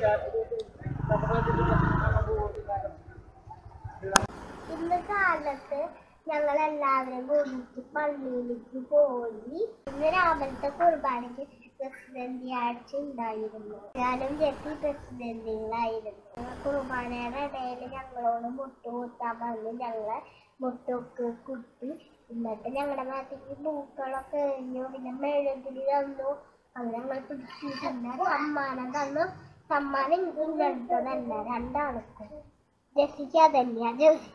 ഇന്ന് കാലത്ത് ഞങ്ങൾ എല്ലാവരും കൂടിയിട്ട് പള്ളിയിലേക്ക് പോയി ഇന്ന് രാവിലത്തെ കുർബാനയ്ക്ക് പ്രസിഡന്റ് ആഴ്ച ഉണ്ടായിരുന്നു ഞാനും ജെസ്സി പ്രസിഡന്റുകളായിരുന്നു കുർബാനയുടെ ഇടയിൽ ഞങ്ങളോട് മുട്ടുകുത്താൻ പറഞ്ഞു ഞങ്ങളെ മുട്ടൊക്കെ കുത്തി എന്നിട്ട് ഞങ്ങളുടെ നാട്ടിലേക്ക് പൂക്കളൊക്കെ എറിഞ്ഞു പിന്നെ മെഴുകുതിരി തന്നു അത് ഞങ്ങൾ പിടിച്ചു പിന്നെ സമ്മാനം തന്നു സമ്മാനം ഇങ്ങനത്തതല്ല രണ്ടാൾക്കും ജെസ്സിക്ക് അതല്ല ജെസ്സി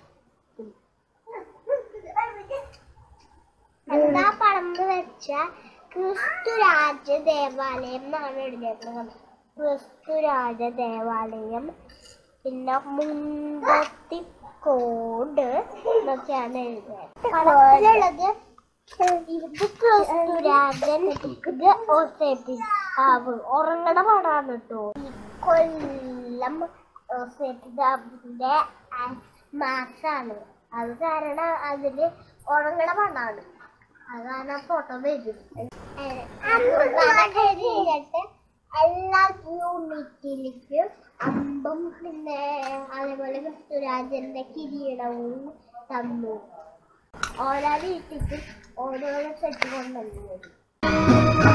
എന്താ പടന്ന് വെച്ച ക്രിസ്തുരാജ ദേവാലയം എന്നാണ് എഴുതിയേക്കുന്നത് ക്രിസ്തുരാജ ദേവാലയം പിന്നെ മുണ്ടത്തിക്കോട് എന്നൊക്കെയാണ് എഴുതിയത് പടത്തിലുള്ളത് ഇത് ക്രിസ്തുരാജൻ ഇത് ഓസേപ്പിതാവ് ഉറങ്ങണ പടാണ് കേട്ടോ ഈ കൊല്ലം ഓസേപ്പിതാവിന്റെ മാസാണ് അത് കാരണം അതില് ഉറങ്ങണ പടാണ് അത് കാരണം ഫോട്ടോ വരും കഴിഞ്ഞിട്ട് എല്ലാ യൂണിറ്റിലേക്കും അമ്പും പിന്നെ അതേപോലെ ക്രിസ്തുരാജന്റെ കിരീടവും തന്നു ഓരോ വീട്ടിലേക്കും ഓരോരോ സെറ്റ് കൊണ്ടുവന്നു വരും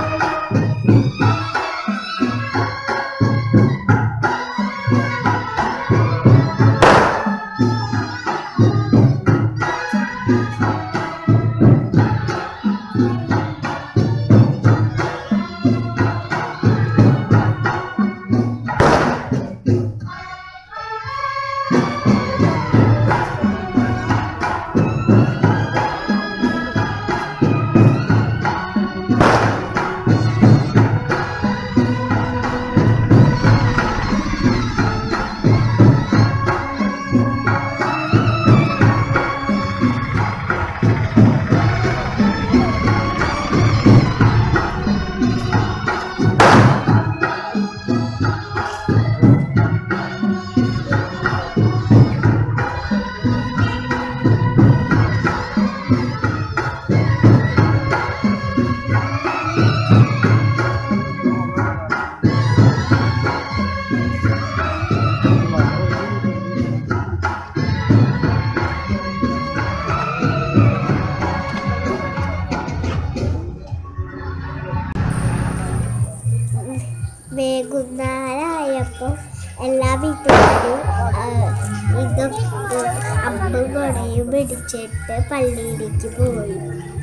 വൈകുന്നേരമായപ്പോൾ എല്ലാ വീട്ടുകാരും ആ, ഇതൊക്കെ അമ്പും കുടയും പിടിച്ചിട്ട് പള്ളിയിലേക്ക് പോയി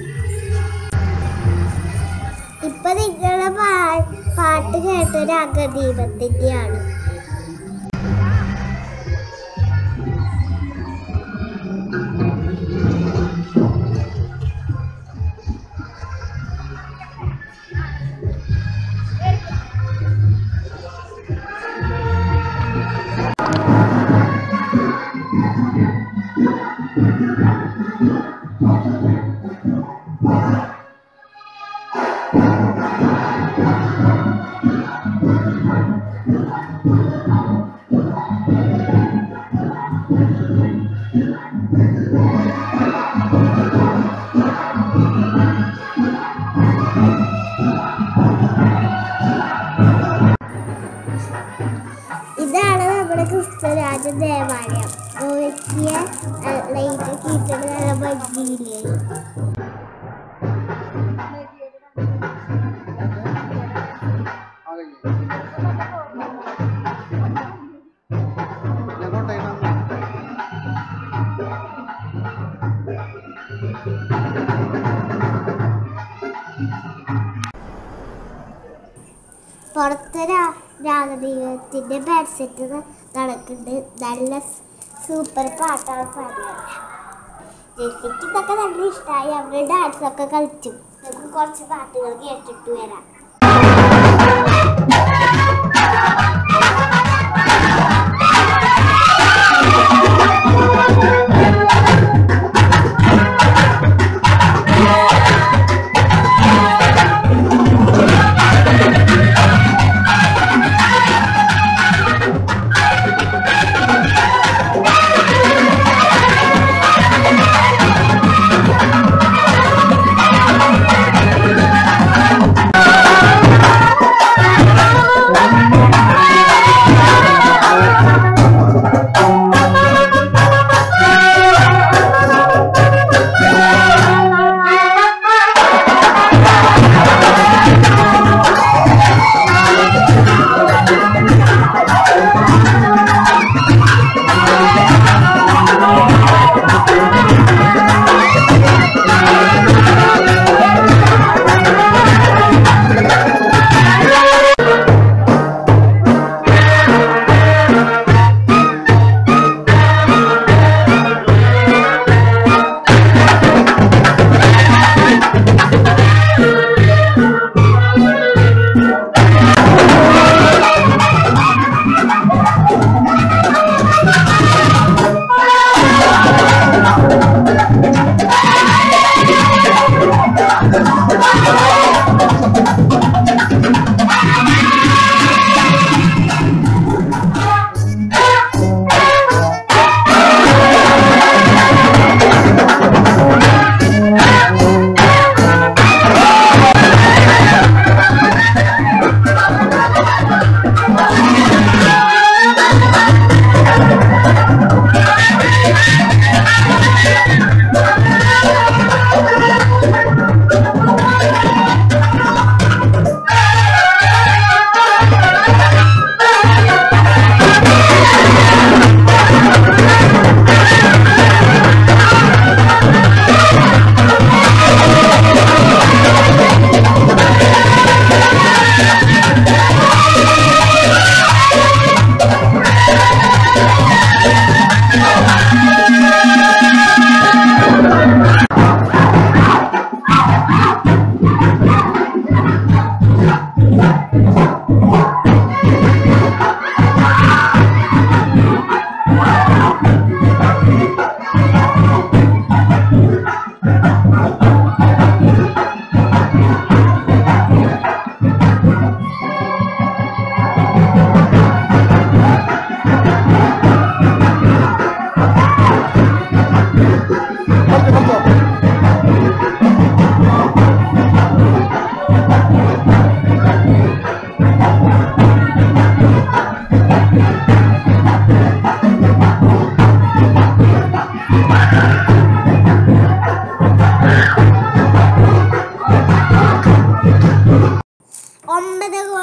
ഇപ്പൊ നിങ്ങളെ പാ- പാട്ട് കേട്ട രാഗദീപത്തിന്റെയാണ് ഇതാണ് നമ്മുടെ ക്രിസ്തുരാജ ദേവാലയം നോക്കിയ ലൈറ്റ് കീറ്റഡ് നല്ല ഭംഗിയില്ലേ പുറത്ത് രാ- രാഗദീപത്തിന്റെ ബാറ്റ് സെറ്റ് നടക്കുന്നുണ്ട് നല്ല സൂപ്പർ പാട്ടാണ് പാടിയത് ജെസിക്ക് ഇതൊക്കെ നല്ല ഇഷ്ടമായി അവര് ഡാൻസ് ഒക്കെ കളിച്ചു നമുക്ക് കുറച്ച് പാട്ടുകൾ കേട്ടിട്ട് വരാം Thank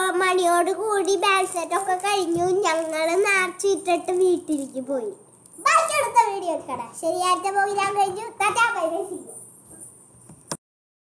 മണിയോട് കൂടി ബാൻഡ് സെറ്റ് ഒക്കെ കഴിഞ്ഞു ഞങ്ങൾ നാർച്ചിട്ടിട്ട് വീട്ടിലേക്ക് പോയി ബാക്കി അടുത്ത വീഡിയോ എടുക്കടാ ശരിയാഴ്ച പോയി ഞാൻ കഴിഞ്ഞു ടാറ്റാ ബൈ ബൈ